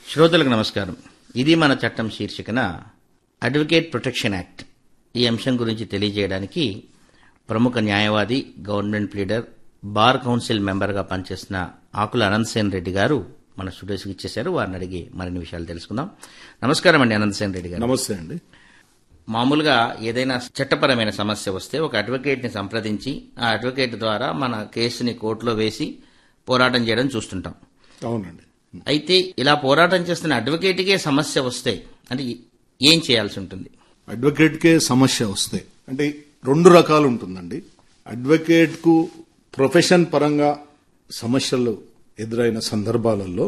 శ్రోతలకు నమస్కారం ఇది మన చట్టం శీర్షికన అడ్వకేట్ ప్రొటెక్షన్ యాక్ట్ ఈ అంశం గురించి తెలియజేయడానికి ప్రముఖ న్యాయవాది గవర్నమెంట్ లీడర్ బార్ కౌన్సిల్ మెంబర్గా పనిచేస్తున్న ఆకుల అనంతసేన్ రెడ్డి గారు మన స్టూడియోస్కి ఇచ్చేశారు వారిని అడిగి మరిన్ని విషయాలు తెలుసుకుందాం నమస్కారం అండి అనంతసేన్ రెడ్డి గారు నమస్తే అండి మామూలుగా ఏదైనా చట్టపరమైన సమస్య వస్తే ఒక అడ్వకేట్ ని సంప్రదించి ఆ అడ్వకేట్ ద్వారా మన కేసుని కోర్టులో వేసి పోరాటం చేయడం చూస్తుంటాం అవునండి అయితే ఇలా పోరాటం చేస్తున్న అడ్వకేట్కే సమస్య వస్తే అంటే ఏం చేయాల్సి ఉంటుంది అడ్వకేట్కే సమస్య వస్తే అంటే రెండు రకాలు ఉంటుందండి అడ్వకేట్కు ప్రొఫెషన్ పరంగా సమస్యలు ఎదురైన సందర్భాలలో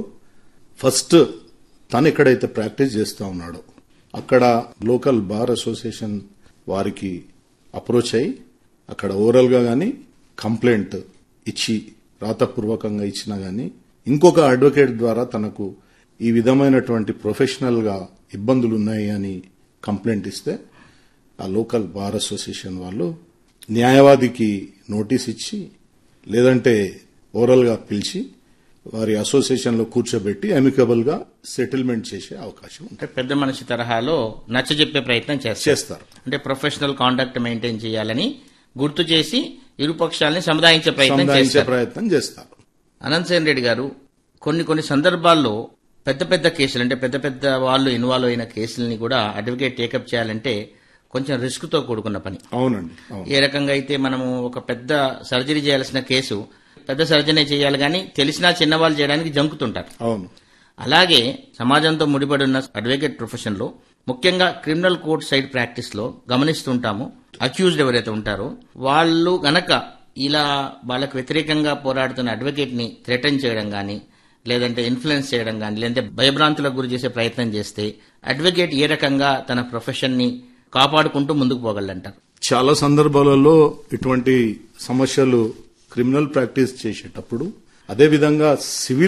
ఫస్ట్ తను ఎక్కడైతే ప్రాక్టీస్ చేస్తూ ఉన్నాడో అక్కడ లోకల్ బార్ అసోసియేషన్ వారికి అప్రోచ్ అయ్యి అక్కడ ఓరల్గా కానీ కంప్లైంట్ ఇచ్చి రాతపూర్వకంగా ఇచ్చినా గానీ ఇంకొక అడ్వకేట్ ద్వారా తనకు ఈ విధమైనటువంటి ప్రొఫెషనల్ గా ఇబ్బందులు ఉన్నాయి అని కంప్లైంట్ ఇస్తే ఆ లోకల్ బార్ అసోసియేషన్ వాళ్ళు న్యాయవాదికి నోటీస్ ఇచ్చి లేదంటే ఓరల్ గా పిలిచి వారి అసోసియేషన్ లో కూర్చోబెట్టి అమికబుల్ గా సెటిల్మెంట్ చేసే అవకాశం ఉంటుంది అంటే పెద్ద మనిషి తరహాలో నచ్చజెప్పే ప్రయత్నం చేస్తారు చేస్తారు అంటే ప్రొఫెషనల్ కాండక్ట్ మెయింటైన్ చేయాలని గుర్తు చేసి ఇరుపక్షాలని సముదాయించే ప్రయత్నం సంధానించే చేస్తారు ప్రయత్నం చేస్తారు అనంతసేన్ రెడ్డి గారు కొన్ని కొన్ని సందర్భాల్లో పెద్ద పెద్ద కేసులు అంటే పెద్ద పెద్ద వాళ్ళు ఇన్వాల్వ్ అయిన కేసుల్ని కూడా అడ్వకేట్ టేకప్ చేయాలంటే కొంచెం రిస్క్ తో కూడుకున్న పని అవునండి అవును ఏ రకంగా అయితే మనము ఒక పెద్ద సర్జరీ చేయాల్సిన కేసు పెద్ద సర్జరీ చేయాలి కానీ తెలిసినా చిన్నవాళ్ళు చేయడానికి జంకుతుంటారు అవును అలాగే సమాజంతో ముడిపడి ఉన్న అడ్వకేట్ ప్రొఫెషన్ లో ముఖ్యంగా క్రిమినల్ కోర్ట్ సైడ్ ప్రాక్టీస్ లో గమనిస్తుంటాము అక్యూజ్డ్ ఎవరైతే ఉంటారో వాళ్ళు గనక ఇలా వాళ్ళకు వ్యతిరేకంగా పోరాడుతున్న అడ్వకేట్ ని థ్రెటన్ చేయడం గాని లేదంటే ఇన్ఫ్లుయెన్స్ చేయడం గాని లేదంటే భయభ్రాంతులకు గురి చేసే ప్రయత్నం చేస్తే అడ్వకేట్ ఏ రకంగా తన ప్రొఫెషన్ ని కాపాడుకుంటూ ముందుకు పోగలంటారు చాలా సందర్భాలలో ఇటువంటి సమస్యలు క్రిమినల్ ప్రాక్టీస్ చేసేటప్పుడు అదేవిధంగా సివిల్